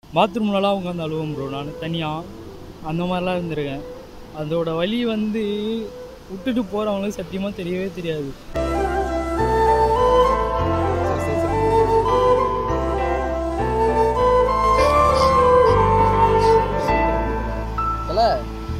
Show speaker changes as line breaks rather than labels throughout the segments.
பாத்ரூம்லலாம் உட்காந்து அழுவோம் ப்ரோ நான் தனியாக அந்த மாதிரிலாம் இருந்திருக்கேன் அதோட வலி வந்து விட்டுட்டு போகிறவங்களுக்கு சத்தியமாக தெரியவே தெரியாது
தல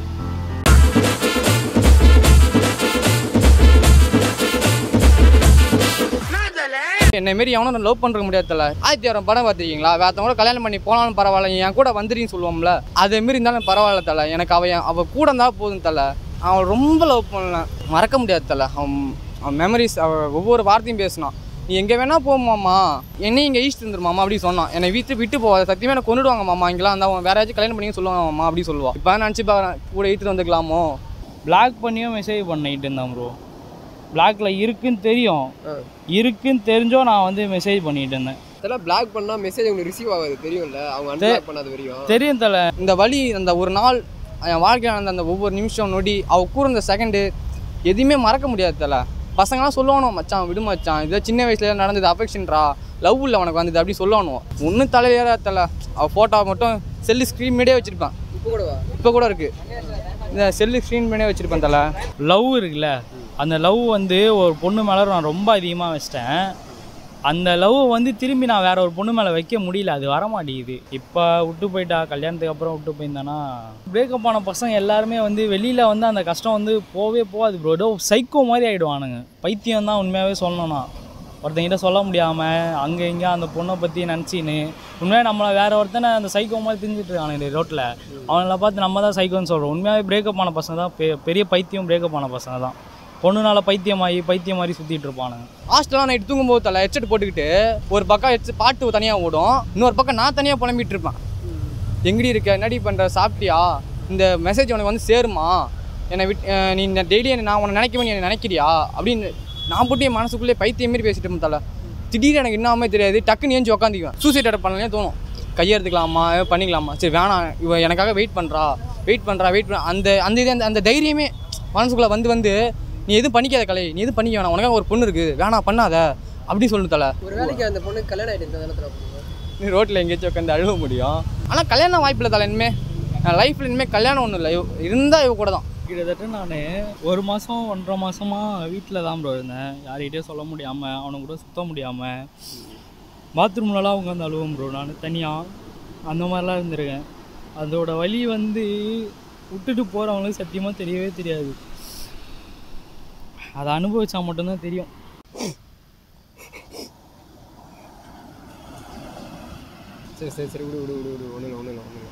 என்னை மாரி எவனும் லவ் பண்ணுற முடியாது தல ஆயிரத்தி ஆயிரம் படம் பார்த்துருக்கீங்களா வேத்தவங்க கல்யாணம் பண்ணி போனாலும் பரவாயில்ல என் கூட வந்துருன்னு சொல்லுவோம்ல அதே மாரி இருந்தாலும் பரவாயில்ல தல எனக்கு அவன் என்- அவ கூட இருந்தால் போதும் தல அவன் ரொம்ப லவ் பண்ணல மறக்க முடியாது தல அவன் அவன் மெமரிஸ் அவ ஒவ்வொரு வார்த்தையும் பேசினான் நீ எங்கே வேணா போமாமா என்னையும் இங்கே ஈஸ்ட் இருந்துருமாமா அப்படி சொன்னான் என்னை வீட்டு விட்டு போகாத சத்தியமாக என்ன கொண்டுடுவாங்க மாமா இங்கெல்லாம் அந்த அவன் வேற யாராச்சும் கல்யாணம் பண்ணி சொல்லுவாங்க மாமா அப்படி சொல்லுவான் இப்போ நினச்சி பார்க்குறேன் கூட இழுத்துட்டு வந்துக்கலாமோ
பிளாக் பண்ணியும் மெசேஜ் பண்ணிட்டு இருந்தேன் ப்ரோ பிளாக்ல இருக்குன்னு தெரியும்
ஆ.
இருக்குன்னு தெரிஞ்சோ நான் வந்து மெசேஜ் பண்ணிட்டு இருந்தேன்
இதெல்லாம் பிளாக் பண்ணா மெசேஜ் உங்களுக்கு ரிசீவ் ஆகாது தெரியும்ல அவங்க அன்பிளாக் பண்ணாத வரையும்
தெரியும் தல
இந்த வலி அந்த ஒரு நாள் என் வாழ்க்கையில் நடந்த அந்த ஒவ்வொரு நிமிஷம் நொடி அவ கூட இருந்த செகண்டு எதுவுமே மறக்க முடியாது தல பசங்களாம் சொல்லணும் மச்சான் விடு மச்சான் இதை சின்ன வயசுல நடந்தது அஃபெக்ஷன்ரா லவ் இல்லை உனக்கு வந்தது அப்படி சொல்லணும் ஒன்றும் தலைவேற தல அவள் ஃபோட்டோ மட்டும் செல்லு ஸ்க்ரீன் மீடியே வச்சுருப்பேன்
இப்போ கூடவா
இப்போ கூட இருக்குது இந்த செல்லு ஸ்க்ரீன் மீடியே வச்சுருப்பேன் தல
லவ் இருக்குல்ல அந்த லவ் வந்து ஒரு பொண்ணு மேலே நான் ரொம்ப அதிகமாக வச்சிட்டேன் அந்த லவ் வந்து திரும்பி நான் வேற ஒரு பொண்ணு மேலே வைக்க முடியல அது வர மாட்டேங்குது இப்போ விட்டு போயிட்டா கல்யாணத்துக்கு அப்புறம் விட்டு போயிருந்தானா பிரேக்கப் ஆன பசங்க எல்லாருமே வந்து வெளியில் வந்து அந்த கஷ்டம் வந்து போவே போகாது ப்ரோ ஏதோ சைக்கோ மாதிரி ஆகிடுவானுங்க பைத்தியம் தான் உண்மையாகவே சொல்லணும்னா ஒருத்தங்கிட்ட சொல்ல முடியாமல் அங்கே இங்கே அந்த பொண்ணை பற்றி நினச்சின்னு உண்மையாக நம்மளை வேற ஒருத்தனை அந்த சைக்கோ மாதிரி தெரிஞ்சுட்டு இருக்கானுங்க ரோட்டில் அவங்கள பார்த்து நம்ம தான் சைக்கோன்னு சொல்கிறோம் உண்மையாகவே பிரேக்கப் ஆன பசங்க தான் பெ- பெரிய பைத்தியம் பிரேக்கப் ஆன பசங்க தான் பொண்ணுனால பைத்தியமாகி பைத்தியம் மாதிரி சுற்றிட்டு இருப்பானுங்க
ஹாஸ்டலாம் நைட் தூங்கும்போது தலை ஹெட்செட் போட்டுக்கிட்டு ஒரு பக்கம் ஹெட்செட் பாட்டு தனியாக ஓடும் இன்னொரு பக்கம் நான் தனியாக புலம்பிட்டு இருப்பேன் எங்கடி இருக்க என்னடி பண்ணுற சாப்பிட்டியா இந்த மெசேஜ் உனக்கு வந்து சேருமா என்னை விட் அஹ் நீ டெய்லி நான் உன்னை நினைக்கவே நீ என்னை நினைக்கிறியா அப்படின்னு நான் போட்டு என் மனசுக்குள்ளே பைத்தியம் மாரி பேசிட்டு இருப்பேன் தலை திடீர்னு எனக்கு என்னமே தெரியாது டக்குன்னு ஏஞ்சி உட்காந்துக்குவேன் சூசைட் அட் பண்ணலே தோணும் கையெடுத்துக்கலாமா ஏதாவது பண்ணிக்கலாமா சரி வேணாம் இவ எனக்காக வெயிட் பண்ணுறா வெயிட் பண்ணுறா வெயிட் பண்ண அந்த அந்த இது அந்த- அந்த தைரியமே மனசுக்குள்ளே வந்து வந்து நீ எதுவும் பண்ணிக்காத கலை நீ எதுவும் பண்ணிக்க வேணாம் உனக்காக ஒரு பொண்ணு இருக்குது வேணாம் பண்ணாத அப்படி சொல்லு தலை
ஒரு வேலைக்கு அந்த பொண்ணுக்கு கல்யாணம் ஆயிட்டு இந்த நேரத்தில்
நீ ரோட்டில் எங்கேயாச்சும் உட்காந்து அழுவ முடியும் ஆனால் கல்யாணம் வாய்ப்பில்லை தலை இனிமே நான் லைஃப்பில் இனிமேல் கல்யாணம் ஒன்றும் இல்லை இருந்தால் இவ கூட தான்
கிட்டத்தட்ட நான் ஒரு மாதம் ஒன்றரை மாதமாக வீட்டில் தான் ப்ரோ இருந்தேன் யார்கிட்டயும் சொல்ல முடியாமல் அவனை கூட சுத்த முடியாமல் பாத்ரூம்லலாம் உட்காந்து அழுவோம் ப்ரோ நான் தனியாக அந்த மாதிரிலாம் இருந்திருக்கேன் அதோட வலி வந்து விட்டுட்டு போகிறவங்களுக்கு சத்தியமாக தெரியவே தெரியாது அதை அனுபவிச்சா மட்டும்தான் தெரியும்
சரி சரி சரி விடு விடு விடு விடு ஒன்றும் இல்லை ஒன்றும் இல்லை ஒன்றும் இல்லை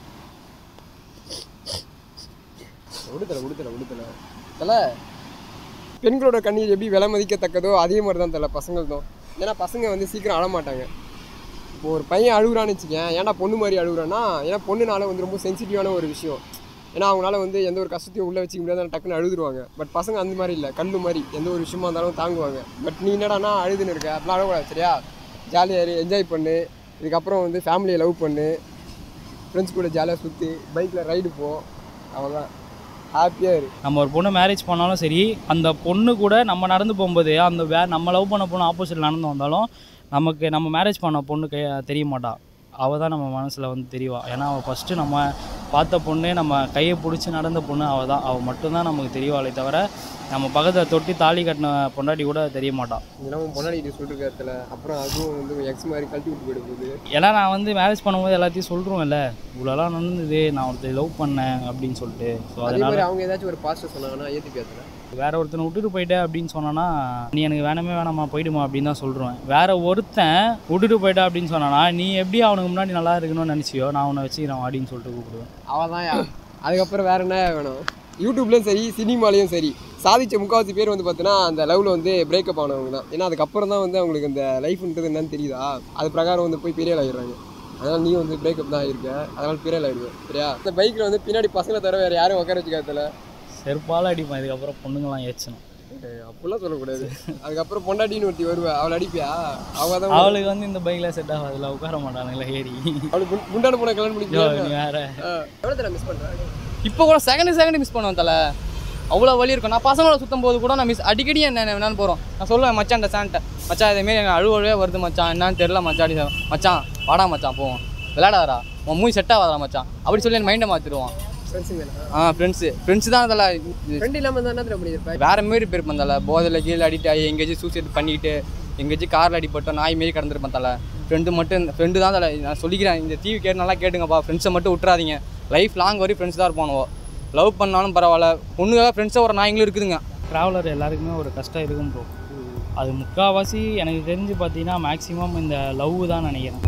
விடுதலை விடுதலை விடுதலை தல பெண்களோட கண்ணீர் எப்படி விலை மதிக்கத்தக்கதோ அதே மாதிரி தான் தல பசங்களுக்கும் ஏன்னா பசங்க வந்து சீக்கிரம் அழ மாட்டாங்க இப்போ ஒரு பையன் அழுகுறான்னு வச்சுக்கேன் ஏன்னா பொண்ணு மாதிரி அழுகுறான்னா ஏன்னா பொண்ணுனால வந்து ரொம்ப சென்சிட்டிவான ஒரு விஷயம் ஏன்னா அவங்களால வந்து எந்த ஒரு கஷ்டத்தையும் உள்ளே வச்சுக்க முடியாது டக்குன்னு அழுதுருவாங்க பட் பசங்க அந்த மாதிரி இல்லை கல்லு மாதிரி எந்த ஒரு விஷயமா இருந்தாலும் தாங்குவாங்க பட் நீ என்னடானா அழுதுன்னு இருக்க அப்படிலாம் அழக்கூடாது சரியா ஜாலியாக இரு என்ஜாய் பண்ணு இதுக்கப்புறம் வந்து ஃபேமிலியை லவ் பண்ணு ஃப்ரெண்ட்ஸ் கூட ஜாலியாக சுற்றி பைக்கில் ரைடு போ அவ்வளோதான் ஹாப்பியாக இரு
நம்ம ஒரு பொண்ணை மேரேஜ் பண்ணாலும் சரி அந்த பொண்ணு கூட நம்ம நடந்து போகும்போது அந்த வே நம்ம லவ் பண்ண பொண்ணு ஆப்போசிட் நடந்து வந்தாலும் நமக்கு நம்ம மேரேஜ் பண்ண பொண்ணு கை தெரிய மாட்டா அவள் தான் நம்ம மனசில் வந்து தெரியவா ஏன்னா அவள் ஃபஸ்ட்டு நம்ம பார்த்த பொண்ணு நம்ம கையை பிடிச்சி நடந்த பொண்ணு அவள் தான் அவள் மட்டும்தான் நமக்கு தெரியவாளே தவிர நம்ம பக்கத்தில் தொட்டி தாலி கட்டின பொண்டாட்டி கூட தெரிய மாட்டான்
இதெல்லாம் உன் பொன்னாடி சொல்லிட்டு இடத்துல அப்புறம் அதுவும் வந்து எக்ஸ் மாதிரி கழட்டி விட்டு போயிட போகுது
ஏன்னா நான் வந்து மேரேஜ் பண்ணும்போது எல்லாத்தையும் சொல்கிறோம்ல இவ்வளோலாம் நடந்தது நான் ஒருத்தர் லவ் பண்ணேன் அப்படின்னு சொல்லிட்டு ஸோ
அதே
அதனால்
மாதிரி அவங்க ஏதாச்சும் ஒரு பாஸ்டர் சொன்னாங்கன்னா ஏற்றி பேசுகிறேன்
வேற ஒருத்தனை விட்டுட்டு போயிட்டே அப்படின்னு சொன்னானா நீ எனக்கு வேணாமே வேணாமா போயிடுமா அப்படின்னு தான் சொல்கிறேன் வேற ஒருத்தன் விட்டுட்டு போயிட்டா அப்படின்னு சொன்னானா நீ எப்படி அவனுக்கு முன்னாடி நல்லா இருக்கணும்னு நினச்சியோ நான் உன்னை வச்சுக்கிறேன் அப்படின்னு சொல்லிட்டு கூப்பிடுவேன்
அவள் தான் அதுக்கப்புறம் வேற என்ன வேணும் யூடியூப்லேயும் சரி சினிமாலேயும் சரி சாதிச்ச முக்கால்வாசி பேர் வந்து பார்த்தீங்கன்னா அந்த லவ்வில் வந்து பிரேக்கப் ஆனவங்க தான் ஏன்னா அதுக்கப்புறம் தான் வந்து அவங்களுக்கு இந்த லைஃப்ன்றது என்னன்னு தெரியுதா அது பிரகாரம் வந்து போய் பெரிய ஆகிடுறாங்க அதனால் நீ வந்து பிரேக்கப் தான் இருக்க அதனால் பெரிய ஆகிடுவேன் சரியா இந்த பைக்கில் வந்து பின்னாடி பசங்களை தவிர வேறு யாரும் உட்கார வச்சுக்காதல
செருப்பால் அடிப்பேன் இதுக்கப்புறம் பொண்ணுங்களாம் ஏச்சணும்
அப்படிலாம் சொல்லக்கூடாது அதுக்கப்புறம் பொண்டாட்டின்னு ஒருத்தி வருவா அவளை அடிப்பியா அவள் தான்
அவளுக்கு வந்து இந்த பைக்கில் செட் ஆகாதுல உட்கார மாட்டானுங்களா ஏறி
அவளுக்கு குண்- குண்டான பொண்ணை கல்யாணம்
ஐயோ,
பண்ணிக்கலாம்
நீ வேற
எவ்வளோ தடவை மிஸ் பண்ணுறேன்
இப்போ கூட செகண்ட் செகண்ட் மிஸ் பண்ணுவேன் தலை அவ்வளோ வலி இருக்கும் நான் பசங்களோட சுத்தும் போது கூட நான் மிஸ் அடிக்கடி என்ன என்னன்னு போகிறோம் நான் சொல்லுவேன் மச்சான் இந்த சாண்ட்டை மச்சான் இதேமாரி எனக்கு அழுவவே வருது மச்சான் என்னன்னு தெரில மச்சான் அப்படி சொல்லுவேன். மச்சான் வாடா மச்சான் போவோம் விளையாடாதா உன் மூவி செட் ஆகாதா மச்சான் அப்படி சொல்லி என் மைண்டை மாற்றிடுவான்
ஃப்ரெண்ட்ஸுங்க
ஆ ஃப்ரெண்ட்ஸு ஃப்ரெண்ட்ஸ் தான் அதில்
ஃப்ரெண்ட் இல்லாமல் தான் என்ன பண்ணியிருப்பேன்
வேற மாரி போயிருப்பேன் தலை போதையில் கீழே அடிக்ட் ஆகி எங்கேயாச்சும் சூசைட் பண்ணிக்கிட்டு எங்கேயாச்சும் காரில் அடிப்பட்டோம் நாய் மாரி கடந்திருப்பேன் தலை ஃப்ரெண்டு மட்டும் ஃப்ரெண்டு தான் தலை நான் சொல்லிக்கிறேன் இந்த டிவி கேட்டு நல்லா கேட்டுங்கப்பா ஃப்ரெண்ட்ஸை மட்டும் விட்றாதீங்க லைஃப் லாங் வரையும் ஃப்ரெண்ட்ஸ் தான் இருப்பானுவோ லவ் பண்ணாலும் பரவாயில்ல பொண்ணுக்காக ஃப்ரெண்ட்ஸை ஒரு நாய்ங்களும் இருக்குதுங்க
ட்ராவலர் எல்லாருக்குமே ஒரு கஷ்டம் இருக்கும் ப்ரோ அது முக்கால்வாசி எனக்கு தெரிஞ்சு பார்த்தீங்கன்னா மேக்ஸிமம் இந்த லவ் தான் நினைக்கிறேன்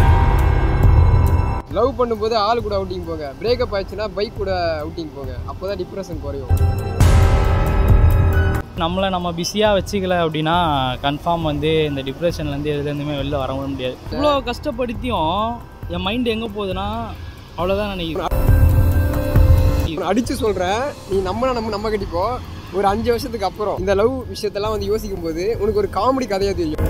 லவ் பண்ணும்போது ஆள் கூட அவுட்டிங் போங்க பிரேக்கப் ஆயிடுச்சுன்னா பைக் கூட அவுட்டிங் போங்க அப்போ தான் டிப்ரெஷன் குறையும்
நம்மளை நம்ம பிஸியாக வச்சுக்கல அப்படின்னா கன்ஃபார்ம் வந்து இந்த டிப்ரெஷன்லேருந்து எதுலேருந்துமே வெளில வர முடியாது இவ்வளோ கஷ்டப்படுத்தியும் என் மைண்டு எங்கே போகுதுன்னா அவ்வளோதான் நினைக்கிறேன்
அடிச்சு சொல்கிறேன் நீ நம்மள நம்ம நம்ம கட்டிப்போ ஒரு அஞ்சு வருஷத்துக்கு அப்புறம் இந்த லவ் விஷயத்தெல்லாம் வந்து யோசிக்கும் போது உனக்கு ஒரு காமெடி கதையாக தெரியும்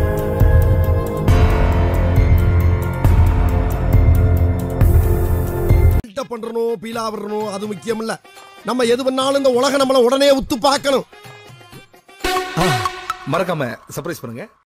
பில்டப் பண்றணும் பீலா வரணும் அது முக்கியம் இல்ல நம்ம எது பண்ணாலும் இந்த உலகம் நம்மள உடனே உத்து பார்க்கணும்
மறக்காம சர்ப்ரைஸ் பண்ணுங்க